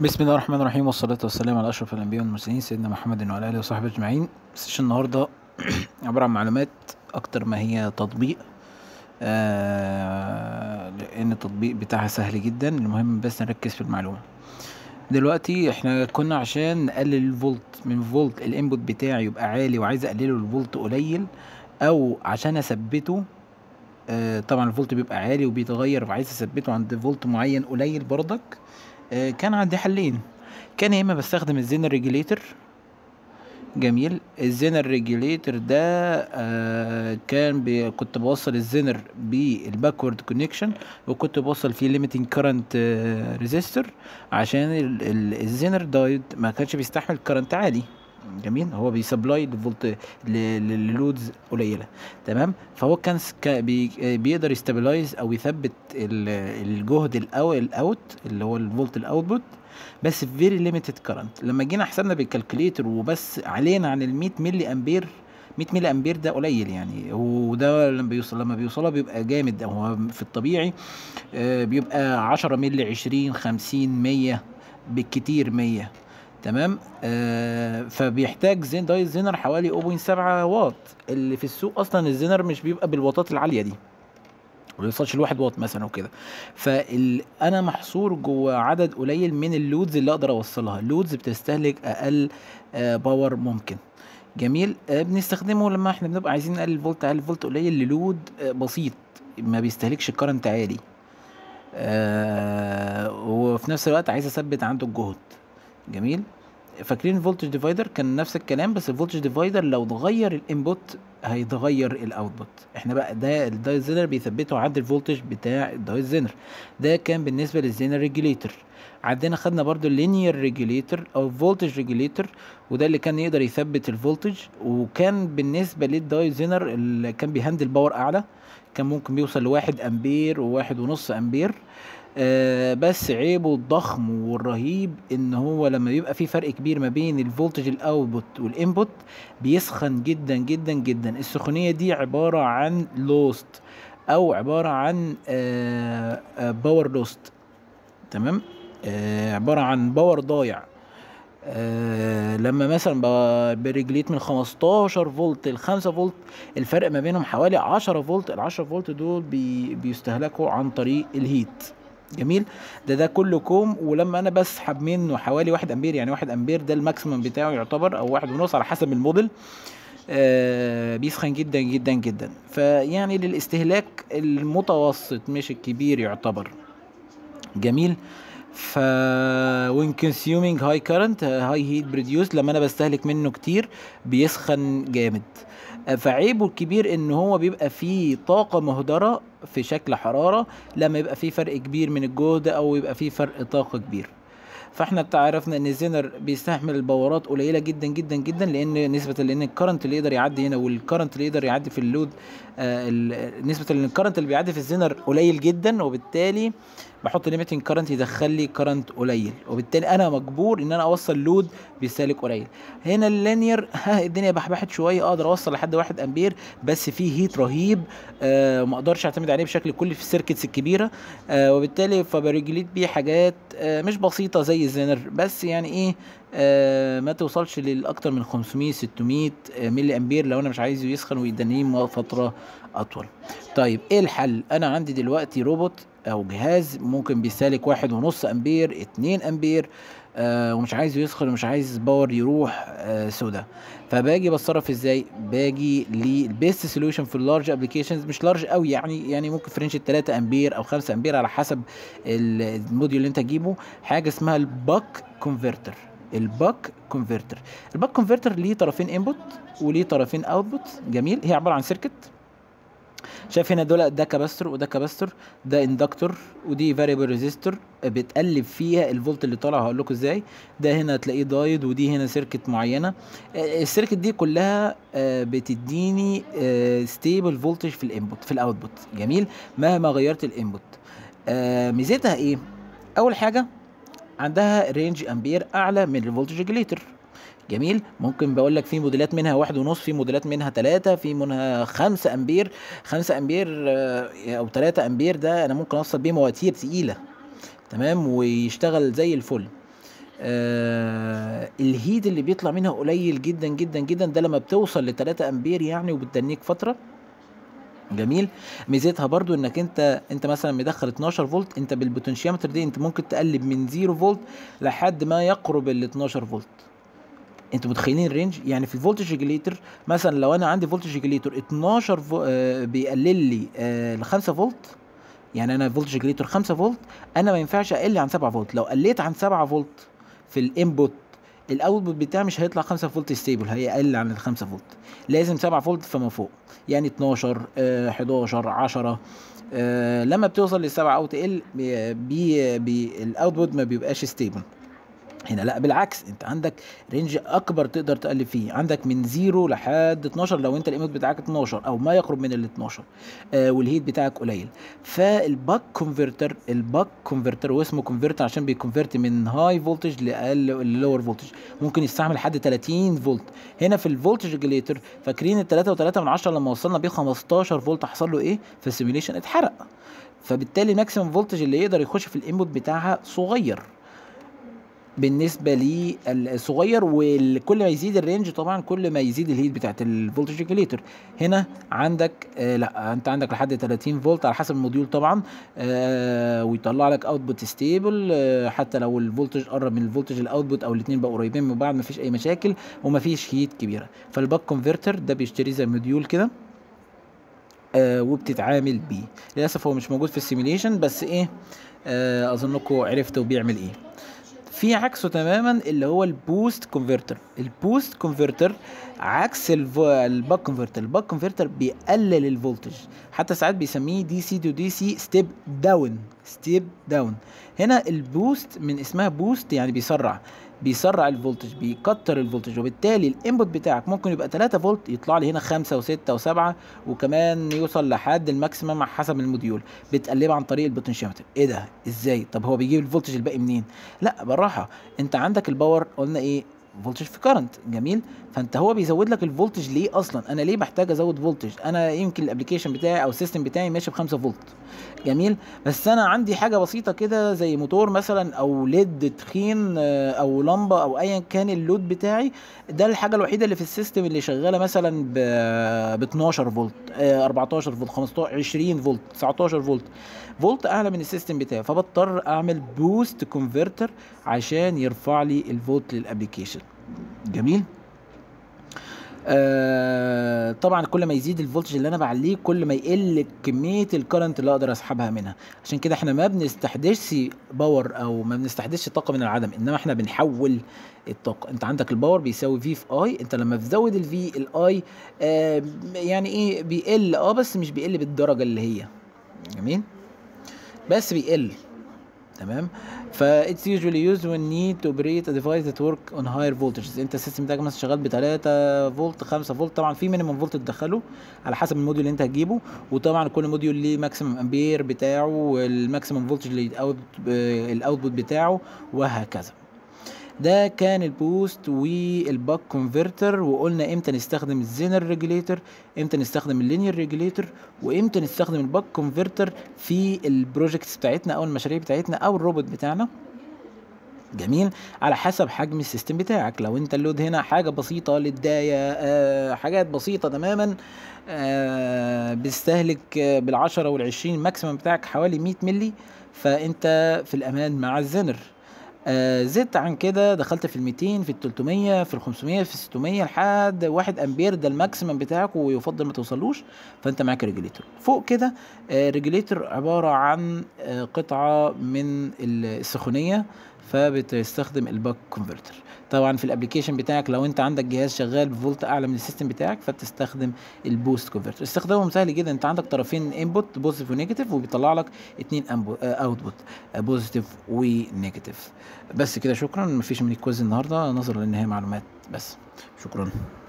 بسم الله الرحمن الرحيم والصلاة والسلام على أشرف الأنبياء والمرسلين سيدنا محمد وعلى آله وصحبه أجمعين سيشن النهاردة عبارة عن معلومات أكتر ما هي تطبيق آه لأن التطبيق بتاعها سهل جدا المهم بس نركز في المعلومة دلوقتي احنا كنا عشان نقلل الفولت من فولت الانبوت بتاعي يبقى عالي وعايز اقلله الفولت قليل او عشان اثبته آه طبعا الفولت بيبقى عالي وبيتغير وعايز اثبته عند فولت معين قليل برضك آه كان عندي حلين كان يا اما بستخدم الزينر ريجوليتر جميل الزينر ريجوليتر ده آه كان بي كنت بوصل الزينر بالباكورد كونكشن وكنت بوصل فيه ليميتنج كارنت ريزيستور عشان ال- ال- الزينر دايد ما كانش بيستحمل كارنت عالي جميل هو بيسبلاي لفولت للودز قليله تمام فهو كان س- كا- بي آه، بيقدر يستابلايز او يثبت ال- الجهد الاو الاوت اللي هو الفولت الاوتبوت بس في فيري ليميتد كارنت لما جينا حسبنا بالكالكوليتر وبس علينا عن ال 100 ملي امبير 100 ملي امبير ده قليل يعني وده لما بيوصل لما بيوصلها بيبقى جامد هو في الطبيعي آه، بيبقى 10 ملي 20 50 100 بالكتير 100 تمام آه فبيحتاج زين دايت زينر حوالي 0.7 واط اللي في السوق اصلا الزينر مش بيبقى بالواطات العاليه دي ما بيوصلش لواحد واط مثلا وكده فال انا محصور جوه عدد قليل من اللودز اللي اقدر اوصلها اللودز بتستهلك اقل آه باور ممكن جميل آه بنستخدمه لما احنا بنبقى عايزين نقلل فولت اقل فولت قليل للود آه بسيط ما بيستهلكش كارنت عالي آه وفي نفس الوقت عايز اثبت عنده الجهد جميل فاكرين الفولتج ديفايدر كان نفس الكلام بس الفولتج ديفايدر لو اتغير الانبوت هيتغير الاوتبوت احنا بقى ده الدايت زينر بيثبته عند الفولتج بتاع الدايت زينر ده كان بالنسبه للزينر ريجوليتر عندنا خدنا برضو اللينير ريجوليتر او فولتج ريجوليتر وده اللي كان يقدر يثبت الفولتج وكان بالنسبه للدايت زينر اللي كان بيهندل باور اعلى كان ممكن بيوصل لواحد امبير وواحد ونص امبير آه بس عيبه الضخم والرهيب ان هو لما يبقى في فرق كبير ما بين الفولتج الاوتبوت والانبوت بيسخن جدا جدا جدا السخونيه دي عباره عن لوست او عباره عن باور لوست تمام آه عباره عن باور ضايع آه لما مثلا ب- برجليت من 15 فولت ل 5 فولت الفرق ما بينهم حوالي 10 فولت ال 10 فولت دول بي بيستهلكوا عن طريق الهيت جميل ده ده كله كوم ولما انا بسحب منه حوالي واحد امبير يعني واحد امبير ده الماكسيمم بتاعه يعتبر او واحد ونص على حسب الموديل آه بيسخن جدا جدا جدا فيعني للاستهلاك المتوسط مش الكبير يعتبر جميل ف when consuming high current high heat produced لما انا بستهلك منه كتير بيسخن جامد فعيبه الكبير ان هو بيبقى فيه طاقة مهدرة في شكل حرارة لما يبقى فيه فرق كبير من الجهد او يبقى فيه فرق طاقة كبير فاحنا عرفنا ان الزينر بيستحمل البورات قليله جدا جدا جدا لان نسبه لان الكرنت اللي يقدر يعدي هنا والكرنت اللي يقدر يعدي في اللود آه ال- نسبه لان الكرنت اللي بيعدي في الزينر قليل جدا وبالتالي بحط ليميتنج كرنت يدخل لي كرنت قليل وبالتالي انا مجبور ان انا اوصل لود بيستهلك قليل هنا اللينير ها الدنيا بحبحت شويه اقدر اوصل لحد واحد امبير بس فيه هيت رهيب آه ما اقدرش اعتمد عليه بشكل كلي في السيركتس الكبيره آه وبالتالي فبرجليت بيه حاجات آه مش بسيطه زي الزينر بس يعني ايه آه ما توصلش للاكتر من 500 600 آه ملي امبير لو انا مش عايزه يسخن ويدنيه فتره اطول طيب ايه الحل انا عندي دلوقتي روبوت او جهاز ممكن بيستهلك واحد ونص امبير اتنين امبير آه ومش عايزه يسخن ومش عايز باور يروح آه سودا فباجي بتصرف ازاي باجي للبيست سوليوشن في اللارج ابلكيشنز مش لارج قوي يعني يعني ممكن في رينج 3 امبير او 5 امبير على حسب ال- الموديل اللي انت تجيبه حاجه اسمها الباك كونفرتر الباك كونفرتر الباك كونفرتر ليه طرفين انبوت وليه طرفين اوتبوت جميل هي عباره عن سيركت شايف هنا دول ده كاباستور وده كاباستور ده اندكتور ودي فاريبل ريزيستور بتقلب فيها الفولت اللي طالع هقول لكم ازاي ده هنا تلاقيه دايد ودي هنا سيركت معينه آه، السيركت دي كلها آه، بتديني ستيبل فولتج في الانبوت في الاوتبوت جميل مهما غيرت الانبوت آه، ميزتها ايه اول حاجه عندها رينج امبير اعلى من الفولتج ريجوليتر جميل ممكن بقول لك في موديلات منها واحد ونص في موديلات منها تلاتة في منها خمسة امبير خمسة امبير آه، او تلاتة امبير ده انا ممكن اوصل بيه مواتير تقيلة تمام ويشتغل زي الفل آه الهيت اللي بيطلع منها قليل جدا جدا جدا ده لما بتوصل ل 3 امبير يعني وبتدنيك فتره جميل ميزتها برضو انك انت انت مثلا مدخل 12 فولت انت بالبوتنشيومتر دي انت ممكن تقلب من 0 فولت لحد ما يقرب ال 12 فولت انتوا متخيلين الرينج يعني في الفولتج ريجليتر مثلا لو انا عندي فولتج ريجليتر 12 فو آه بيقلل لي آه ل 5 فولت يعني انا فولتج ريجليتر 5 فولت انا ما ينفعش اقل عن 7 فولت لو قليت عن 7 فولت في الانبوت الاوتبوت بتاعي مش هيطلع 5 فولت ستيبل هيقل عن ال 5 فولت لازم 7 فولت فما فوق يعني 12 آه 11 10 آه لما بتوصل للسبعة او تقل بي بي بي الاوتبوت ما بيبقاش ستيبل هنا لا بالعكس انت عندك رينج اكبر تقدر تقلب فيه عندك من 0 لحد 12 لو انت الايموت بتاعك 12 او ما يقرب من ال 12 آه والهيت بتاعك قليل فالباك كونفرتر الباك كونفرتر واسمه كونفرتر عشان بيكونفرت من هاي فولتج لاقل لور فولتج ممكن يستعمل لحد 30 فولت هنا في الفولتج ريجليتر فاكرين ال 3 و3 من 10 لما وصلنا بيه 15 فولت حصل له ايه في السيميوليشن اتحرق فبالتالي الماكسيمم فولتج اللي يقدر يخش في الانبوت بتاعها صغير بالنسبه لي الصغير وكل ما يزيد الرينج طبعا كل ما يزيد الهيت بتاعت الفولتج ريجوليتر هنا عندك آه لا انت عندك لحد 30 فولت على حسب الموديول طبعا آه ويطلع لك اوتبوت ستيبل آه حتى لو الفولتج قرب من الفولتج الاوتبوت او الاثنين بقوا قريبين من بعض مفيش اي مشاكل ومفيش هيت كبيره فالباك كونفرتر ده بيشتري زي موديول كده آه وبتتعامل بيه للاسف هو مش موجود في السيميليشن بس ايه آه اظنكم عرفتوا بيعمل ايه في عكسه تماما اللي هو البوست كونفرتر البوست كونفرتر عكس الباك كونفرتر الباك كونفرتر بيقلل الفولتج حتى ساعات بيسميه دي سي تو دي سي ستيب داون ستيب داون هنا البوست من اسمها بوست يعني بيسرع بيسرع الفولتج بيكتر الفولتج وبالتالي الانبوت بتاعك ممكن يبقى 3 فولت يطلع لي هنا 5 و6 و7 وكمان يوصل لحد الماكسيمم حسب الموديول بتقلبها عن طريق البوتنشيومتر ايه ده ازاي طب هو بيجيب الفولتج الباقي منين لا بالراحه انت عندك الباور قلنا ايه فولتج في كارنت جميل فانت هو بيزود لك الفولتج ليه اصلا انا ليه بحتاج ازود فولتج انا يمكن الابلكيشن بتاعي او السيستم بتاعي ماشي ب 5 فولت جميل بس انا عندي حاجه بسيطه كده زي موتور مثلا او ليد تخين او لمبه او ايا كان اللود بتاعي ده الحاجه الوحيده اللي في السيستم اللي شغاله مثلا ب 12 فولت 14 فولت 15 20 فولت 19 فولت فولت اعلى من السيستم بتاعي فبضطر اعمل بوست كونفرتر عشان يرفع لي الفولت للابلكيشن جميل آه طبعا كل ما يزيد الفولتج اللي انا بعليه كل ما يقل كميه الكرنت اللي اقدر اسحبها منها عشان كده احنا ما بنستحدثش باور او ما بنستحدثش طاقه من العدم انما احنا بنحول الطاقه انت عندك الباور بيساوي في في اي انت لما تزود الفي الاي آه يعني ايه بيقل اه بس مش بيقل بالدرجه اللي هي جميل بس بيقل تمام ف it's usually used when need to operate a device that work on higher voltages انت السيستم بتاعك مثلا شغال ب 3 فولت 5 فولت طبعا في مينيمم فولت تدخله على حسب الموديول اللي انت هتجيبه وطبعا كل موديول ليه ماكسيمم امبير بتاعه والماكسيمم فولتج اللي الاوتبوت بتاعه وهكذا ده كان البوست والباك كونفرتر وقلنا امتى نستخدم الزينر ريجوليتر امتى نستخدم اللينير ريجوليتر وامتى نستخدم الباك كونفرتر في البروجكتس بتاعتنا او المشاريع بتاعتنا او الروبوت بتاعنا جميل على حسب حجم السيستم بتاعك لو انت اللود هنا حاجه بسيطه للدايه آه حاجات بسيطه تماما آه بتستهلك آه بالعشرة والعشرين ماكسيمم بتاعك حوالي 100 ملي فانت في الامان مع الزنر آه زدت عن كده دخلت في ال 200 في ال 300 في ال 500 في ال 600 لحد 1 امبير ده الماكسيمم بتاعك ويفضل ما توصلوش فانت معاك ريجوليتور فوق كده آه ريجوليتور عباره عن آه قطعه من السخونيه فبتستخدم الباك كونفرتر طبعا في الابلكيشن بتاعك لو انت عندك جهاز شغال بفولت اعلى من السيستم بتاعك فبتستخدم البوست كونفرتر استخدامهم سهل جدا انت عندك طرفين انبوت بوزيتيف ونيجاتيف وبيطلع لك اتنين اوتبوت بوزيتيف ونيجاتيف بس كده شكرا مفيش مني كويز النهارده نظرا لان هي معلومات بس شكرا